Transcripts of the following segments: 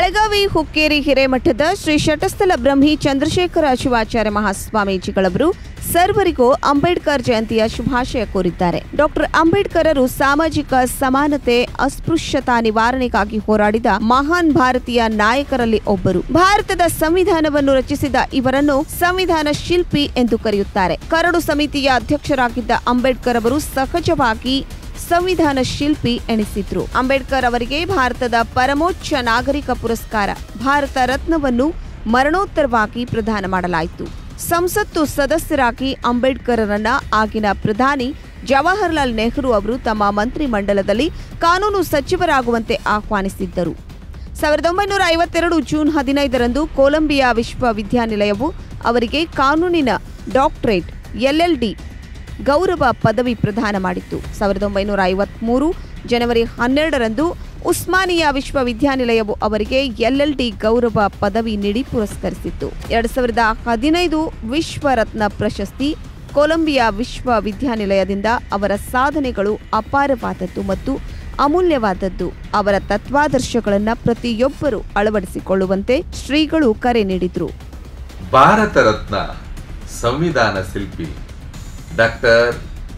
ಬೆಳಗಾವಿ ಹುಕ್ಕೇರಿ ಹಿರೇಮಠದ ಶ್ರೀ ಶಟಸ್ಥಲ ಬ್ರಹ್ಮಿ ಚಂದ್ರಶೇಖರ ಶಿವಾಚಾರ್ಯ ಮಹಾಸ್ವಾಮೀಜಿಗಳವರು ಸರ್ವರಿಗೂ ಅಂಬೇಡ್ಕರ್ ಜಯಂತಿಯ ಶುಭಾಶಯ ಕೋರಿದ್ದಾರೆ ಡಾಕ್ಟರ್ ಅಂಬೇಡ್ಕರರು ಸಾಮಾಜಿಕ ಸಮಾನತೆ ಅಸ್ಪೃಶ್ಯತಾ ನಿವಾರಣೆಗಾಗಿ ಹೋರಾಡಿದ ಮಹಾನ್ ಭಾರತೀಯ ನಾಯಕರಲ್ಲಿ ಒಬ್ಬರು ಭಾರತದ ಸಂವಿಧಾನವನ್ನು ರಚಿಸಿದ ಇವರನ್ನು ಸಂವಿಧಾನ ಶಿಲ್ಪಿ ಎಂದು ಕರೆಯುತ್ತಾರೆ ಕರಡು ಸಮಿತಿಯ ಅಧ್ಯಕ್ಷರಾಗಿದ್ದ ಅಂಬೇಡ್ಕರ್ ಅವರು ಸಹಜವಾಗಿ ಸಂವಿಧಾನ ಶಿಲ್ಪಿ ಎನಿಸಿದ್ರು ಅಂಬೇಡ್ಕರ್ ಅವರಿಗೆ ಭಾರತದ ಪರಮೋಚ್ಚ ನಾಗರಿಕ ಪುರಸ್ಕಾರ ಭಾರತ ರತ್ನವನ್ನು ಮರಣೋತ್ತರವಾಗಿ ಪ್ರದಾನ ಮಾಡಲಾಯಿತು ಸಂಸತ್ತು ಸದಸ್ಯರಾಗಿ ಅಂಬೇಡ್ಕರರನ್ನ ಆಗಿನ ಪ್ರಧಾನಿ ಜವಾಹರ್ಲಾಲ್ ನೆಹರು ಅವರು ತಮ್ಮ ಮಂತ್ರಿ ಮಂಡಲದಲ್ಲಿ ಕಾನೂನು ಸಚಿವರಾಗುವಂತೆ ಆಹ್ವಾನಿಸಿದ್ದರು ಸಾವಿರದ ಒಂಬೈನೂರ ಐವತ್ತೆರಡು ಜೂನ್ ಹದಿನೈದರಂದು ಕೊಲಂಬಿಯಾ ವಿಶ್ವವಿದ್ಯಾನಿಲಯವು ಅವರಿಗೆ ಕಾನೂನಿನ ಡಾಕ್ಟರೇಟ್ ಎಲ್ಎಲ್ಡಿ ಗೌರವ ಪದವಿ ಪ್ರದಾನ ಮಾಡಿತ್ತು ಸಾವಿರದ ಒಂಬೈನೂರ ಐವತ್ಮೂರು ಜನವರಿ ಹನ್ನೆರಡರಂದು ಉಸ್ಮಾನಿಯಾ ವಿಶ್ವವಿದ್ಯಾನಿಲಯವು ಅವರಿಗೆ ಎಲ್ಎಲ್ಡಿ ಗೌರವ ಪದವಿ ನೀಡಿ ಪುರಸ್ಕರಿಸಿತ್ತು ಎರಡ್ ಸಾವಿರದ ಹದಿನೈದು ವಿಶ್ವರತ್ನ ಪ್ರಶಸ್ತಿ ಕೊಲಂಬಿಯಾ ವಿಶ್ವವಿದ್ಯಾನಿಲಯದಿಂದ ಅವರ ಸಾಧನೆಗಳು ಅಪಾರವಾದದ್ದು ಮತ್ತು ಅಮೂಲ್ಯವಾದದ್ದು ಅವರ ತತ್ವಾದರ್ಶಗಳನ್ನು ಪ್ರತಿಯೊಬ್ಬರು ಅಳವಡಿಸಿಕೊಳ್ಳುವಂತೆ ಶ್ರೀಗಳು ಕರೆ ನೀಡಿದ್ರು ಭಾರತ ರತ್ನ ಸಂವಿಧಾನ ಶಿಲ್ಪಿ ಡಾಕ್ಟರ್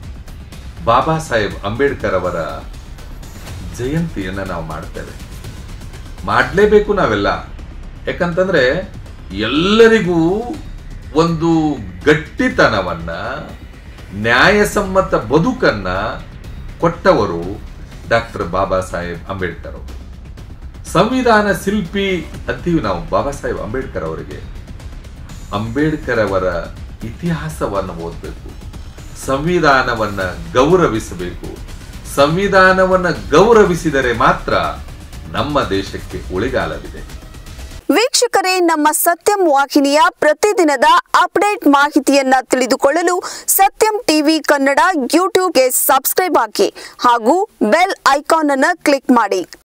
ಬಾಬಾ ಸಾಹೇಬ್ ಅಂಬೇಡ್ಕರ್ ಅವರ ಜಯಂತಿಯನ್ನು ನಾವು ಮಾಡ್ತೇವೆ ಮಾಡಲೇಬೇಕು ನಾವೆಲ್ಲ ಯಾಕಂತಂದ್ರೆ ಎಲ್ಲರಿಗೂ ಒಂದು ಗಟ್ಟಿತನವನ್ನ ನ್ಯಾಯಸಮ್ಮತ ಬದುಕನ್ನ ಕೊಟ್ಟವರು ಡಾಕ್ಟರ್ ಬಾಬಾ ಸಾಹೇಬ್ ಅಂಬೇಡ್ಕರ್ ಅವರು ಸಂವಿಧಾನ ಶಿಲ್ಪಿ ಅಂತೀವಿ ನಾವು ಬಾಬಾ ಸಾಹೇಬ್ ಅಂಬೇಡ್ಕರ್ ಅವರಿಗೆ ಅಂಬೇಡ್ಕರ್ ಅವರ ಇತಿಹಾಸವನ್ನು ಓದಬೇಕು ಸಂವಿಧಾನವನ್ನ ಗೌರವಿಸಬೇಕು ಸಂವಿಧಾನವನ್ನ ಗೌರವಿಸಿದರೆ ಮಾತ್ರ ನಮ್ಮ ದೇಶಕ್ಕೆ ಉಳಿಗಾಲವಿದೆ ವೀಕ್ಷಕರೇ ನಮ್ಮ ಸತ್ಯಂ ವಾಹಿನಿಯ ಪ್ರತಿದಿನದ ಅಪ್ಡೇಟ್ ಮಾಹಿತಿಯನ್ನ ತಿಳಿದುಕೊಳ್ಳಲು ಸತ್ಯಂ ಟಿವಿ ಕನ್ನಡ ಯೂಟ್ಯೂಬ್ಗೆ ಸಬ್ಸ್ಕ್ರೈಬ್ ಹಾಕಿ ಹಾಗೂ ಬೆಲ್ ಐಕಾನ್ ಅನ್ನು ಕ್ಲಿಕ್ ಮಾಡಿ